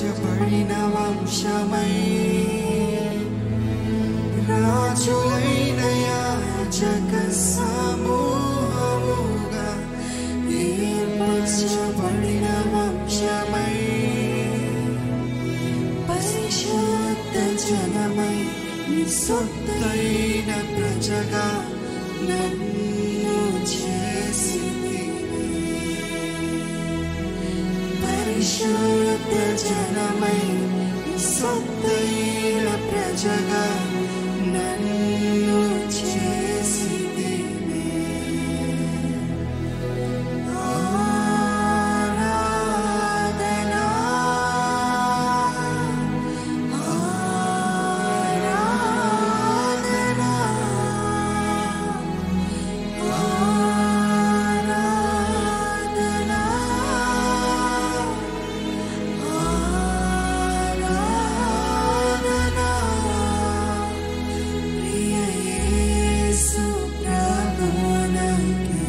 ఏర్పరచబడిన వంశమై రాజులైన యాజక సమూహముగా ఏర్పరచబడిన వంశమై పరిశుద్ధ జనమై నీ సొత్తైన ప్రజగా నన్ను చేసింది పరిశుద్ధ జనమై నీ సొత్తైన ప్రజగా నన్ను చేసింది ఆరాధనా ఆరాధనా ఆరాధనా ఆరాధనా ప్రియ యేసు ప్రభువునకే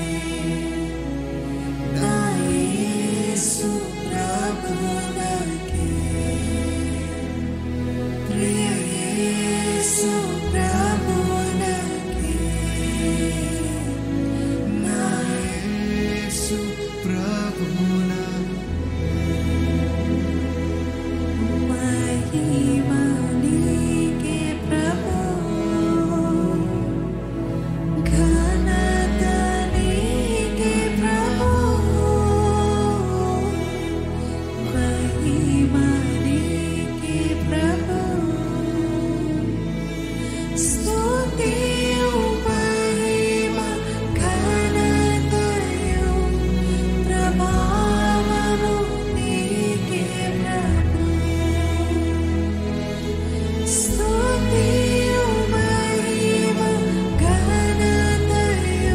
నా యేసు ప్రభువునకే ప్రియ యేసు ప్రభువునకే నా యేసు ప్రభువునకే మహిమా నీకే ప్రభు ఘనత నీకే ప్రభు మహిమా నీకే ప్రభు స్తుతియు మహిమ ఘనతయు ప్రభావము నీకే ప్రభు స్తుతియు మహిమ ఘనతయు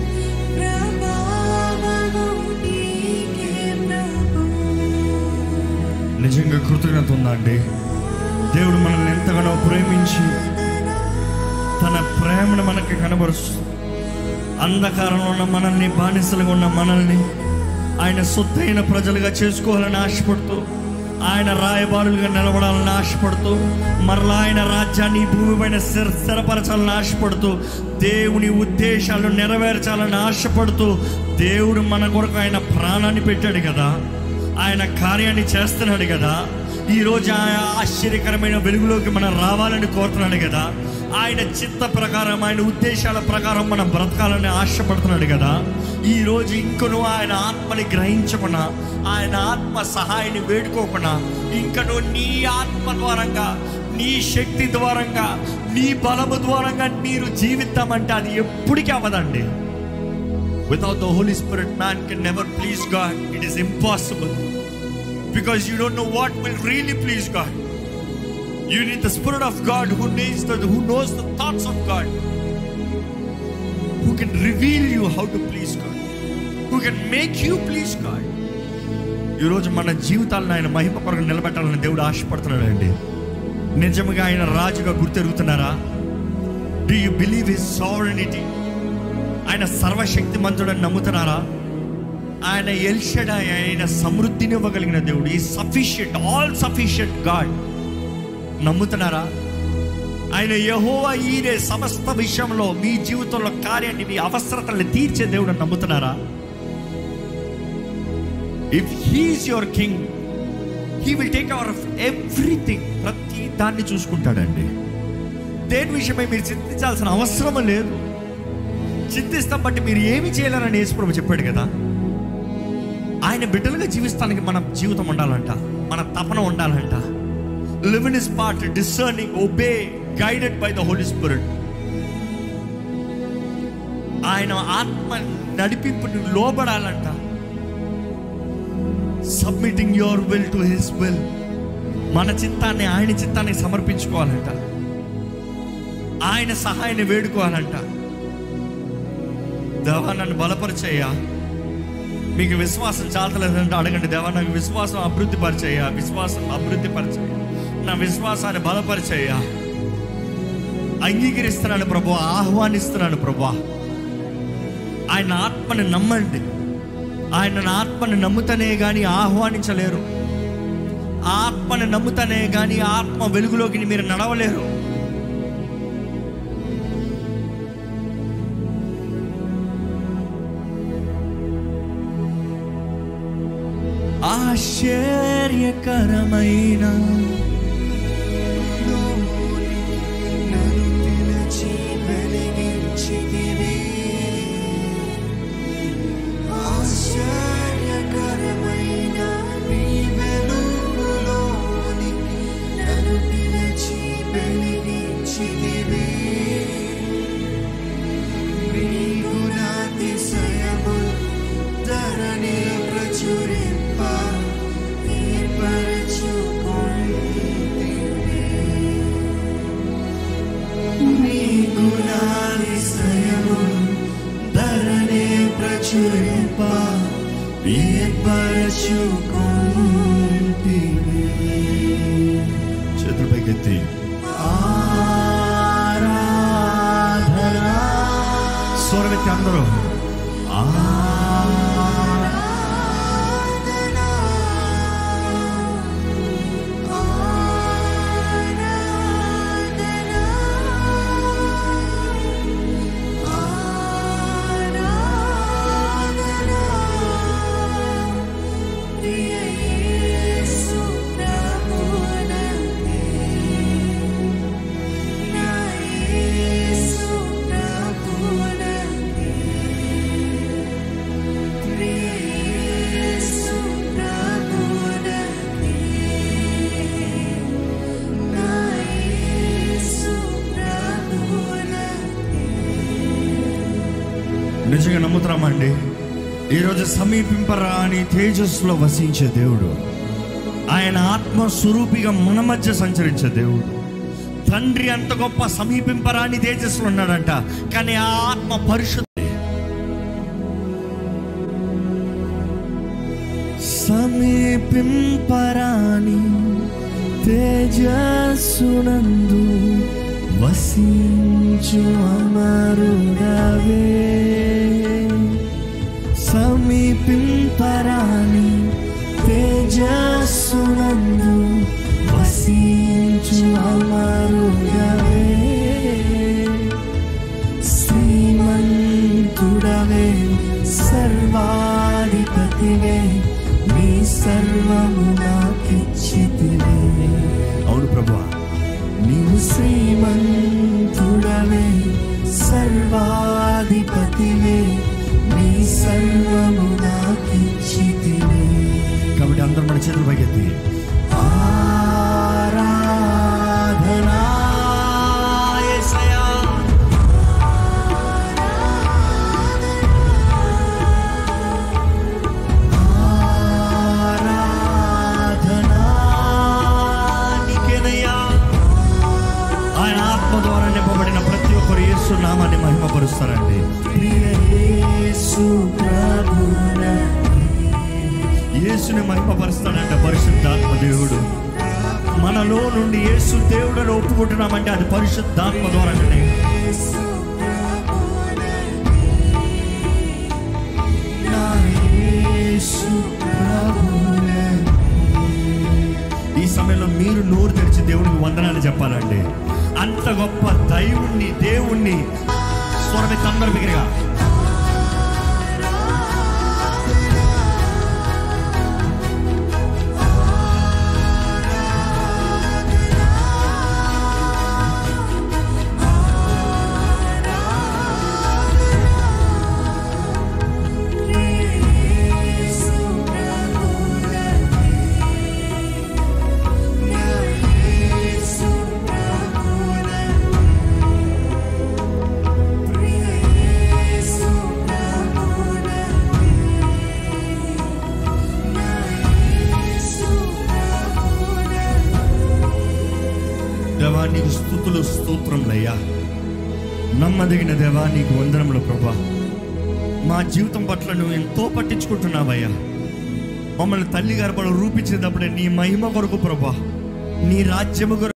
ప్రభావము నీకే ప్రభు నిజంగా కృతజ్ఞత ఉందండి దేవుడు మనల్ని ఎంతగానో ప్రేమించి తన ప్రేమను మనకి కనబరుస్తూ అంధకారంలో ఉన్న మనల్ని బానిసలుగా ఉన్న మనల్ని ఆయన సొత్తైన ప్రజలుగా చేసుకోవాలని ఆశపడుతూ ఆయన రాయబారులుగా నిలబడాలని ఆశపడుతూ మరలా ఆయన రాజ్యాన్ని ఈ భూమిపైన స్థిర స్థిరపరచాలని ఆశపడుతూ దేవుని ఉద్దేశాలను నెరవేర్చాలని ఆశపడుతూ దేవుడు మన కొరకు ఆయన ప్రాణాన్ని పెట్టాడు కదా ఆయన కార్యాన్ని చేస్తున్నాడు కదా ఈరోజు ఆయన ఆశ్చర్యకరమైన వెలుగులోకి మనం రావాలని కోరుతున్నాడు కదా ఆయన చిత్త ప్రకారం ఆయన ఉద్దేశాల ప్రకారం మనం బ్రతకాలని ఆశపడుతున్నాడు కదా ఈ రోజు ఇంకను ఆయన ఆత్మని గ్రహించకుండా ఆయన ఆత్మ సహాయాన్ని వేడుకోకుండా ఇంకను నీ ఆత్మ ద్వారంగా నీ శక్తి ద్వారంగా నీ బలము ద్వారంగా మీరు జీవిద్దామంటే అది ఎప్పటికీ అవ్వదండి Without the Holy Spirit, man can never please God. It is impossible. Because you don't know what will really please God. You need the Spirit of God who knows the, who knows the thoughts of God. Who can reveal you how to please God. Who can make you please God. ఈరోజు మన జీవితాలను ఆయన మహిమ కొరకు నిలబెట్టాలని దేవుడు ఆశపడుతున్నాడండి నిజంగా ఆయన రాజుగా గుర్తెరుగుతున్నారా do you believe his sovereignty ఆయన సర్వశక్తి మంతుడని నమ్ముతున్నారా ఆయన ఎల్షడాయ్ ఆయన సమృద్ధిని ఇవ్వగలిగిన దేవుడు ఈ సఫిషియంట్ ఆల్ సఫిషియంట్ గాడ్ నమ్ముతున్నారా ఆయన యహోవా ఈరే సమస్త విషయంలో మీ జీవితంలో కార్యాన్ని మీ అవసరతల్ని తీర్చే దేవుడు అని నమ్ముతున్నారా if he is your king he will take over of everything ప్రతి దాన్ని చూసుకుంటాడండి దేని విషయమై మీరు చింతించాల్సిన అవసరం లేదు చింతిస్తాం బట్టి మీరు ఏమి చేయలేరని యేసుప్రభు చెప్పాడు కదా ఆయన బిడ్డలుగా జీవిస్తానికి మన జీవితం ఉండాలంట మన తపన ఉండాలంట live in is part discerning obey guided by the Holy Spirit ఆయన ఆత్మ నడిపింపుని లోబడాలంట submitting your will to his will మన చిత్తాన్ని ఆయన చిత్తానికి సమర్పించుకోవాలంట ఆయన సహాయాన్ని వేడుకోవాలంట దేవా నన్ను బలపరిచయ్యా మీకు విశ్వాసం చాలతలేదంటే అడగండి దేవా నాకు విశ్వాసం అభివృద్ధి పరిచయ్యా విశ్వాసం అభివృద్ధి పరిచయ్య నా విశ్వాసాన్ని బలపరిచయ్యా అంగీకరిస్తున్నాను ప్రభు ఆహ్వానిస్తున్నాను ప్రభు ఆయన ఆత్మని నమ్మండి ఆయన ఆత్మని నమ్ముతనే కానీ ఆహ్వానించలేరు ఆత్మని నమ్ముతానే కానీ ఆత్మ వెలుగులోకి మీరు నడవలేరు ఆశ్చర్యకరమైన నన్ను పిలిచి వెలిగించితివి. ఆశ్చర్యకరమైన నీ వెలుగులోనికి నన్ను పిలిచి వెలిగించితివి. నీ గుణాతిశయము ధరణి ప్రచురింప ఏర్పరచుకొంటివి. నీ గుణాతిశయము ధరణి ప్రచురింప ఏర్పరచుకొంటివి. చేతులు పైకెత్తి ఆరాధన స్వరమెత్తి అందరూ నిజంగా నమ్ముతున్నామండి ఈరోజు సమీపింపరా అని తేజస్సులో వసించే దేవుడు ఆయన ఆత్మ స్వరూపిగా మన మధ్య సంచరించే దేవుడు తండ్రి అంత గొప్ప సమీపింపరా అని తేజస్సులో ఉన్నాడంట కానీ ఆ ఆత్మ పరిశుద్ధ సమీపింపరాని తేజస్సునందు వసించు అమరుడవే సమీపింపరాని తేజస్సునందు వసించు అమరుడవే శ్రీమంతుడవే సర్వాధిపతివే నీ సర్వము నాకిచ్చితివే అవును ప్రభా నీవు శ్రీమంతుడవే సర్వాధిపతివే నీ సర్వము నాకిచ్చితివే కాబట్టి అందరూ మన చేతులు పైకెత్తి ఆరాధనా యేసయ్యా. ఆరాధనా నీకేనయ్యా. ఆయన ఆత్మ ద్వారా నింపబడిన ప్రతి ఒక్కరు యేసు నామాన్ని మహిమపరుస్తారండి యేసుని మహిమపరుస్తాడంట పరిశుద్ధాత్మ దేవుడు మనలో నుండి యేసు దేవుడని ఒప్పుకుంటున్నామంటే అది పరిశుద్ధాత్మ ద్వారానే నా యేసు ప్రభువే. ఈ సమయంలో మీరు నోరు తెరిచి దేవుడికి వందనాలు చెప్పాలండి అంత గొప్ప దైవుణ్ణి దేవుణ్ణి స్వరమెత్తి అందరు బిగిరిగా దేవా నీకు స్థుతులు స్తోత్రములయ్యా నమ్మదగిన దేవా నీకు వందనములు ప్రభా మా జీవితం పట్ల నువ్వు ఎంతో పట్టించుకుంటున్నావయ్యా మమ్మల్ని తల్లి గర్భంలో రూపించేటప్పుడే నీ మహిమ కొరకు ప్రభా నీ రాజ్యము కొరకు